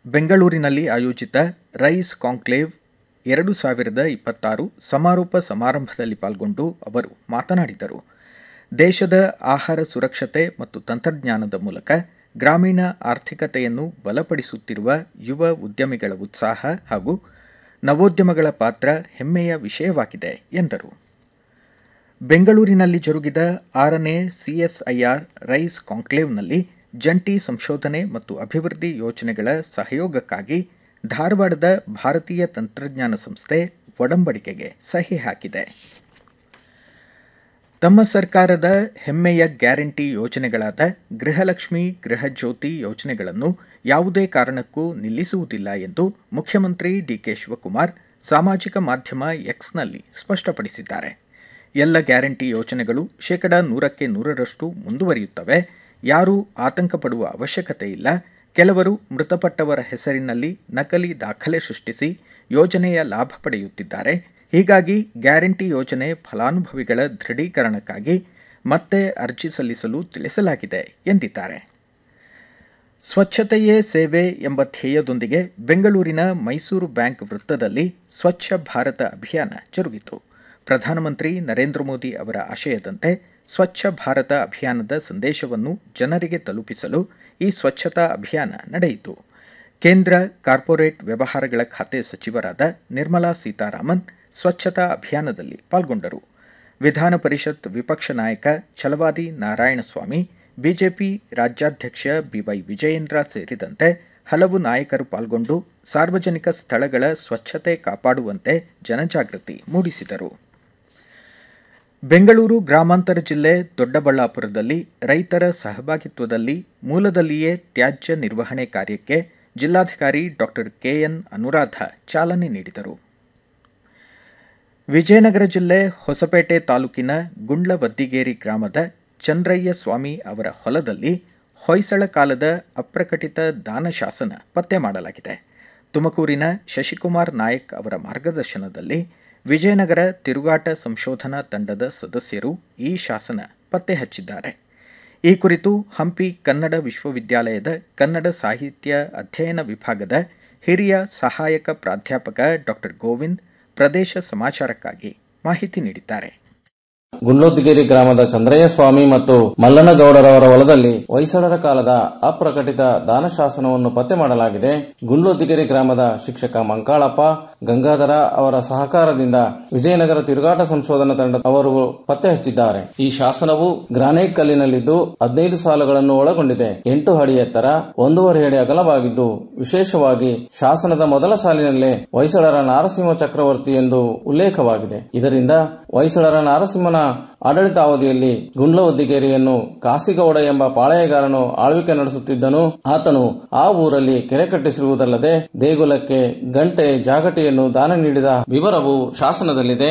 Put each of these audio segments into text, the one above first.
ಬೆಂಗಳೂರಿನಲ್ಲಿ ಆಯೋಜಿತ rice conclave ಎರಡು ಸಾವಿರದ ಇಪ್ಪತ್ತಾರು ಸಮಾರೋಪ ಸಮಾರಂಭದಲ್ಲಿ ಪಾಲ್ಗೊಂಡು ಅವರು ಮಾತನಾಡಿದರು ದೇಶದ ಆಹಾರ ಸುರಕ್ಷತೆ ಮತ್ತು ತಂತ್ರಜ್ಞಾನದ ಮೂಲಕ ಗ್ರಾಮೀಣ ಆರ್ಥಿಕತೆಯನ್ನು ಬಲಪಡಿಸುತ್ತಿರುವ ಯುವ ಉದ್ಯಮಿಗಳ ಉತ್ಸಾಹ ಹಾಗೂ ನವೋದ್ಯಮಗಳ ಪಾತ್ರ ಹೆಮ್ಮೆಯ ವಿಷಯವಾಗಿದೆ ಎಂದರು ಬೆಂಗಳೂರಿನಲ್ಲಿ ಜರುಗಿದ ಆರನೇ ಸಿಎಸ್ಐಆರ್ ರೈಸ್ ಕಾಂಕ್ಲೇವ್ನಲ್ಲಿ ಜಂಟಿ ಸಂಶೋಧನೆ ಮತ್ತು ಅಭಿವೃದ್ಧಿ ಯೋಜನೆಗಳ ಸಹಯೋಗಕ್ಕಾಗಿ ಧಾರವಾಡದ ಭಾರತೀಯ ತಂತ್ರಜ್ಞಾನ ಸಂಸ್ಥೆ ಒಡಂಬಡಿಕೆಗೆ ಸಹಿ ಹಾಕಿದೆ ತಮ್ಮ ಸರ್ಕಾರದ ಹೆಮ್ಮೆಯ ಗ್ಯಾರಂಟಿ ಯೋಜನೆಗಳಾದ ಗೃಹಲಕ್ಷ್ಮಿ ಗೃಹಜ್ಯೋತಿ ಯೋಜನೆಗಳನ್ನು ಯಾವುದೇ ಕಾರಣಕ್ಕೂ ನಿಲ್ಲಿಸುವುದಿಲ್ಲ ಎಂದು ಮುಖ್ಯಮಂತ್ರಿ ಡಿಕೆ ಶಿವಕುಮಾರ್ ಸಾಮಾಜಿಕ ಮಾಧ್ಯಮ ಎಕ್ಸ್ನಲ್ಲಿ ಸ್ಪಷ್ಟಪಡಿಸಿದ್ದಾರೆ ಎಲ್ಲ ಗ್ಯಾರಂಟಿ ಯೋಜನೆಗಳು ಶೇಕಡ ನೂರಕ್ಕೆ ನೂರರಷ್ಟು ಮುಂದುವರಿಯುತ್ತವೆ ಯಾರೂ ಆತಂಕ ಪಡುವ ಅವಶ್ಯಕತೆ ಇಲ್ಲ ಕೆಲವರು ಮೃತಪಟ್ಟವರ ಹೆಸರಿನಲ್ಲಿ ನಕಲಿ ದಾಖಲೆ ಸೃಷ್ಟಿಸಿ ಯೋಜನೆಯ ಲಾಭ ಪಡೆಯುತ್ತಿದ್ದಾರೆ ಹೀಗಾಗಿ ಗ್ಯಾರಂಟಿ ಯೋಜನೆ ಫಲಾನುಭವಿಗಳ ದೃಢೀಕರಣಕ್ಕಾಗಿ ಮತ್ತೆ ಅರ್ಜಿ ಸಲ್ಲಿಸಲು ತಿಳಿಸಲಾಗಿದೆ ಎಂದಿದ್ದಾರೆ ಸ್ವಚ್ಛತೆಯೇ ಸೇವೆ ಎಂಬ ಧ್ಯೇಯದೊಂದಿಗೆ ಬೆಂಗಳೂರಿನ ಮೈಸೂರು ಬ್ಯಾಂಕ್ ವೃತ್ತದಲ್ಲಿ ಸ್ವಚ್ಛ ಭಾರತ ಅಭಿಯಾನ ಜರುಗಿತು ಪ್ರಧಾನಮಂತ್ರಿ ನರೇಂದ್ರ ಮೋದಿ ಅವರ ಆಶಯದಂತೆ ಸ್ವಚ್ಛ ಭಾರತ ಅಭಿಯಾನದ ಸಂದೇಶವನ್ನು ಜನರಿಗೆ ತಲುಪಿಸಲು ಈ ಸ್ವಚ್ಛತಾ ಅಭಿಯಾನ ನಡೆಯಿತು ಕೇಂದ್ರ ಕಾರ್ಪೊರೇಟ್ ವ್ಯವಹಾರಗಳ ಖಾತೆ ಸಚಿವರಾದ ನಿರ್ಮಲಾ ಸೀತಾರಾಮನ್ ಸ್ವಚ್ಛತಾ ಅಭಿಯಾನದಲ್ಲಿ ಪಾಲ್ಗೊಂಡರು ವಿಧಾನ ಪರಿಷತ್ ವಿಪಕ್ಷ ನಾಯಕ ಛಲವಾದಿ ನಾರಾಯಣಸ್ವಾಮಿ ಬಿಜೆಪಿ ರಾಜ್ಯಾಧ್ಯಕ್ಷ ಬಿವೈ ವಿಜಯೇಂದ್ರ ಸೇರಿದಂತೆ ಹಲವು ನಾಯಕರು ಪಾಲ್ಗೊಂಡು ಸಾರ್ವಜನಿಕ ಸ್ಥಳಗಳ ಸ್ವಚ್ಛತೆ ಕಾಪಾಡುವಂತೆ ಜನಜಾಗೃತಿ ಮೂಡಿಸಿದರು ಬೆಂಗಳೂರು ಗ್ರಾಮಾಂತರ ಜಿಲ್ಲೆ ದೊಡ್ಡಬಳ್ಳಾಪುರದಲ್ಲಿ ರೈತರ ಸಹಭಾಗಿತ್ವದಲ್ಲಿ ಮೂಲದಲ್ಲಿಯೇ ತ್ಯಾಜ್ಯ ನಿರ್ವಹಣೆ ಕಾರ್ಯಕ್ಕೆ ಜಿಲ್ಲಾಧಿಕಾರಿ ಡಾಕ್ಟರ್ ಕೆಎನ್ ಅನುರಾಧ ಚಾಲನೆ ನೀಡಿದರು ವಿಜಯನಗರ ಜಿಲ್ಲೆ ಹೊಸಪೇಟೆ ತಾಲೂಕಿನ ಗುಂಡ್ಲವದ್ದಿಗೇರಿ ಗ್ರಾಮದ ಚಂದ್ರಯ್ಯ ಸ್ವಾಮಿ ಅವರ ಹೊಲದಲ್ಲಿ ಹೊಯ್ಸಳ ಕಾಲದ ಅಪ್ರಕಟಿತ ದಾನಶಾಸನ ಪತ್ತೆ ಮಾಡಲಾಗಿದೆ ತುಮಕೂರಿನ ಶಶಿಕುಮಾರ್ ನಾಯಕ್ ಅವರ ಮಾರ್ಗದರ್ಶನದಲ್ಲಿ ವಿಜಯನಗರ ತಿರುಗಾಟ ಸಂಶೋಧನಾ ತಂಡದ ಸದಸ್ಯರು ಈ ಶಾಸನ ಪತ್ತೆ ಹಚ್ಚಿದ್ದಾರೆ ಈ ಕುರಿತು ಹಂಪಿ ಕನ್ನಡ ವಿಶ್ವವಿದ್ಯಾಲಯದ ಕನ್ನಡ ಸಾಹಿತ್ಯ ಅಧ್ಯಯನ ವಿಭಾಗದ ಹಿರಿಯ ಸಹಾಯಕ ಪ್ರಾಧ್ಯಾಪಕ ಡಾಕ್ಟರ್ ಗೋವಿಂದ್ ಪ್ರದೇಶ ಸಮಾಚಾರಕ್ಕಾಗಿ ಮಾಹಿತಿ ನೀಡಿದ್ದಾರೆ ಗುಂಡ್ಲೋದ್ಗಿರಿ ಗ್ರಾಮದ ಚಂದ್ರಯ್ಯ ಸ್ವಾಮಿ ಮತ್ತು ಮಲ್ಲನಗೌಡರವರ ಹೊಲದಲ್ಲಿ ಹೊಯ್ಸಳರ ಕಾಲದ ಅಪ್ರಕಟಿತ ದಾನಶಾಸನವನ್ನು ಪತ್ತೆ ಮಾಡಲಾಗಿದೆ ಗುಂಡ್ಲೋದ್ಗಿರಿ ಗ್ರಾಮದ ಶಿಕ್ಷಕ ಮಂಕಾಳಪ್ಪ ಗಂಗಾಧರ ಅವರ ಸಹಕಾರದಿಂದ ವಿಜಯನಗರ ತಿರುಗಾಟ ಸಂಶೋಧನಾ ತಂಡ ಅವರು ಪತ್ತೆ ಹಚ್ಚಿದ್ದಾರೆ ಈ ಶಾಸನವು ಗ್ರಾನೈಟ್ ಕಲ್ಲಿನಲ್ಲಿದ್ದು ಹದಿನೈದು ಸಾಲುಗಳನ್ನು ಒಳಗೊಂಡಿದೆ ಎಂಟು ಅಡಿ ಎತ್ತರ ಒಂದೂವರೆ ಅಡಿ ಅಗಲವಾಗಿದ್ದು ವಿಶೇಷವಾಗಿ ಶಾಸನದ ಮೊದಲ ಸಾಲಿನಲ್ಲೇ ಹೊಯ್ಸಳರ ನಾರಸಿಂಹ ಚಕ್ರವರ್ತಿ ಎಂದು ಉಲ್ಲೇಖವಾಗಿದೆ ಇದರಿಂದ ಹೊಯ್ಸಳರ ನಾರಸಿಂಹನ ಆಡಳಿತಾವಧಿಯಲ್ಲಿ ಗುಂಡ್ಲವದ್ದಿಗೇರಿಯನ್ನು ಕಾಸಿಗೌಡ ಎಂಬ ಪಾಳೆಯಗಾರನು ಆಳ್ವಿಕೆ ನಡೆಸುತ್ತಿದ್ದನು ಆತನು ಆ ಊರಲ್ಲಿ ಕೆರೆ ಕಟ್ಟಿಸಿರುವುದಲ್ಲದೆ ದೇಗುಲಕ್ಕೆ ಗಂಟೆ ಜಾಗಟೆಯನ್ನು ದಾನ ನೀಡಿದ ವಿವರವು ಶಾಸನದಲ್ಲಿದೆ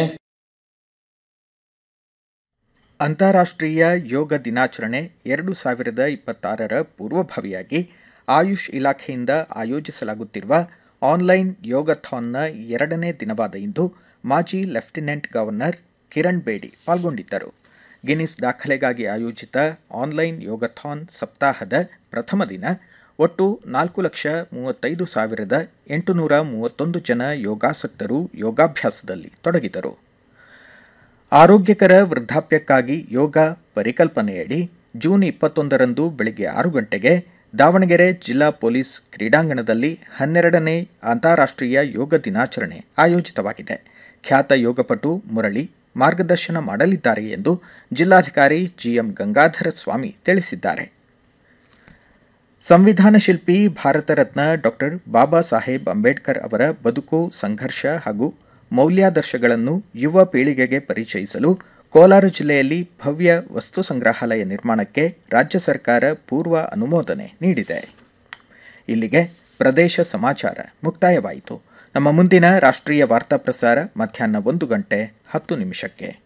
ಅಂತಾರಾಷ್ಟ್ರೀಯ ಯೋಗ ದಿನಾಚರಣೆ ಎರಡು ಸಾವಿರದ ಇಪ್ಪತ್ತಾರರ ಪೂರ್ವಭಾವಿಯಾಗಿ ಆಯುಷ್ ಇಲಾಖೆಯಿಂದ ಆಯೋಜಿಸಲಾಗುತ್ತಿರುವ ಆನ್ಲೈನ್ ಯೋಗಥಾನ್ನ ಎರಡನೇ ದಿನವಾದ ಇಂದು ಮಾಜಿ ಲೆಫ್ಟಿನೆಂಟ್ ಗವರ್ನರ್ ಕಿರಣ್ ಬೇಡಿ ಪಾಲ್ಗೊಂಡಿದ್ದರು ಗಿನ್ನಿಸ್ ದಾಖಲೆಗಾಗಿ ಆಯೋಜಿತ ಆನ್ಲೈನ್ ಯೋಗಥಾನ್ ಸಪ್ತಾಹದ ಪ್ರಥಮ ದಿನ ಒಟ್ಟು ನಾಲ್ಕು ಲಕ್ಷ ಮೂವತ್ತೈದು ಸಾವಿರದ ಎಂಟುನೂರ ಮೂವತ್ತೊಂದು ಜನ ಯೋಗಾಸಕ್ತರು ಯೋಗಾಭ್ಯಾಸದಲ್ಲಿ ತೊಡಗಿದರು ಆರೋಗ್ಯಕರ ವೃದ್ಧಾಪ್ಯಕ್ಕಾಗಿ ಯೋಗ ಪರಿಕಲ್ಪನೆಯಡಿ ಜೂನ್ ಇಪ್ಪತ್ತೊಂದರಂದು ಬೆಳಗ್ಗೆ ಆರು ಗಂಟೆಗೆ ದಾವಣಗೆರೆ ಜಿಲ್ಲಾ ಪೊಲೀಸ್ ಕ್ರೀಡಾಂಗಣದಲ್ಲಿ ಹನ್ನೆರಡನೇ ಅಂತಾರಾಷ್ಟ್ರೀಯ ಯೋಗ ದಿನಾಚರಣೆ ಆಯೋಜಿತವಾಗಿದೆ ಖ್ಯಾತ ಯೋಗಪಟು ಮುರಳಿ ಮಾರ್ಗದರ್ಶನ ಮಾಡಲಿದ್ದಾರೆ ಎಂದು ಜಿಲ್ಲಾಧಿಕಾರಿ ಜಿಎಂ ಗಂಗಾಧರ ಸ್ವಾಮಿ ತಿಳಿಸಿದ್ದಾರೆ ಸಂವಿಧಾನ ಶಿಲ್ಪಿ ಭಾರತ ರತ್ನ ಡಾಕ್ಟರ್ ಬಾಬಾ ಸಾಹೇಬ್ ಅಂಬೇಡ್ಕರ್ ಅವರ ಬದುಕು ಸಂಘರ್ಷ ಹಾಗೂ ಮೌಲ್ಯಾದರ್ಶಗಳನ್ನು ಯುವ ಪೀಳಿಗೆಗೆ ಪರಿಚಯಿಸಲು ಕೋಲಾರ ಜಿಲ್ಲೆಯಲ್ಲಿ ಭವ್ಯ ವಸ್ತು ಸಂಗ್ರಹಾಲಯ ನಿರ್ಮಾಣಕ್ಕೆ ರಾಜ್ಯ ಸರ್ಕಾರ ಪೂರ್ವ ಅನುಮೋದನೆ ನೀಡಿದೆ ಇಲ್ಲಿಗೆ ಪ್ರದೇಶ ಸಮಾಚಾರ ಮುಕ್ತಾಯವಾಯಿತು ನಮ್ಮ ಮುಂದಿನ ರಾಷ್ಟ್ರೀಯ ವಾರ್ತಾ ಪ್ರಸಾರ ಮಧ್ಯಾಹ್ನ ಒಂದು ಗಂಟೆ ಹತ್ತು ನಿಮಿಷಕ್ಕೆ